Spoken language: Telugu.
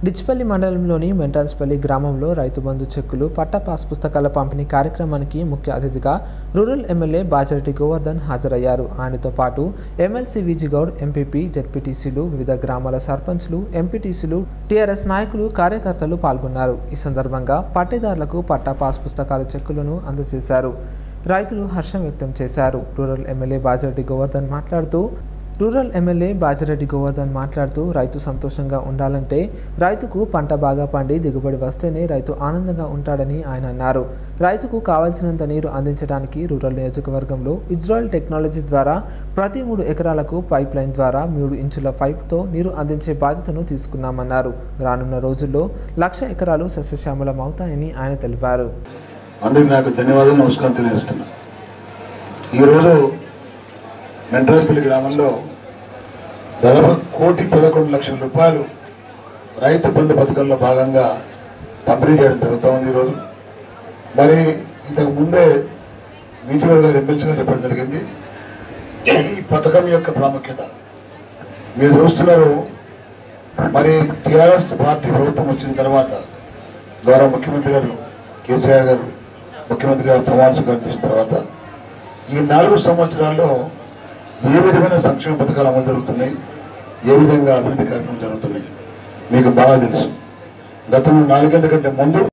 డిచ్పల్లి మండలంలోని మెంటాన్స్పల్లి గ్రామంలో రైతు బంధు చెక్కులు పట్టా పాస్ పుస్తకాల పంపిణీ కార్యక్రమానికి ముఖ్య అతిథిగా రూరల్ ఎమ్మెల్యే బాజిరెడ్డి గోవర్ధన్ హాజరయ్యారు ఆయనతో పాటు ఎమ్మెల్సీ విజి గౌడ్ ఎంపీపీ జెడ్పీటీసీలు వివిధ గ్రామాల సర్పంచ్లు ఎంపీటీసీలు టీఆర్ఎస్ నాయకులు కార్యకర్తలు పాల్గొన్నారు ఈ సందర్భంగా పట్టేదారులకు పట్టా పాస్ పుస్తకాల చెక్కులను అందజేశారు రైతులు హర్షం వ్యక్తం చేశారు రూరల్ ఎమ్మెల్యే బాజిరెడ్డి గోవర్ధన్ మాట్లాడుతూ రూరల్ ఎమ్మెల్యే బాజిరెడ్డి గోవర్ధన్ మాట్లాడుతూ రైతు సంతోషంగా ఉండాలంటే రైతుకు పంట బాగా పండి దిగుబడి వస్తేనే రైతు ఆనందంగా ఉంటాడని ఆయన అన్నారు రైతుకు కావాల్సినంత నీరు అందించడానికి రూరల్ నియోజకవర్గంలో ఇజ్రాయెల్ టెక్నాలజీ ద్వారా ప్రతి మూడు ఎకరాలకు పైప్ లైన్ ద్వారా మూడు ఇంచుల పైప్తో నీరు అందించే బాధ్యతను తీసుకున్నామన్నారు రానున్న రోజుల్లో లక్ష ఎకరాలు సస్యశ్యామలం అవుతాయని ఆయన తెలిపారు అందరికి నాకు ధన్యవాదాలు నమస్కారం తెలియజేస్తున్నా ఈరోజు మెంట్రాజపల్లి గ్రామంలో దాదాపు కోటి పదకొండు లక్షల రూపాయలు రైతు బంధు పథకంలో భాగంగా పంపిణీ చేయడం జరుగుతూ ఉంది ఈరోజు మరి ఇంతకు ముందే విజయవాడ గారు ఎమ్మెల్సీ గారు చెప్పడం జరిగింది ఈ పథకం యొక్క ప్రాముఖ్యత మీరు చూస్తున్నారు మరి టీఆర్ఎస్ పార్టీ ప్రభుత్వం వచ్చిన తర్వాత గౌరవ ముఖ్యమంత్రి గారు కేసీఆర్ గారు ముఖ్యమంత్రి గారు ప్రమాణ స్వీకారం చేసిన తర్వాత ఈ నాలుగు సంవత్సరాల్లో ఏ విధమైన సంక్షేమ పథకాలు అమలు జరుగుతున్నాయి ఏ విధంగా అభివృద్ధి కార్యక్రమాలు జరుగుతున్నాయి మీకు బాగా తెలుసు గతంలో నాలుగేళ్ల కంటే ముందు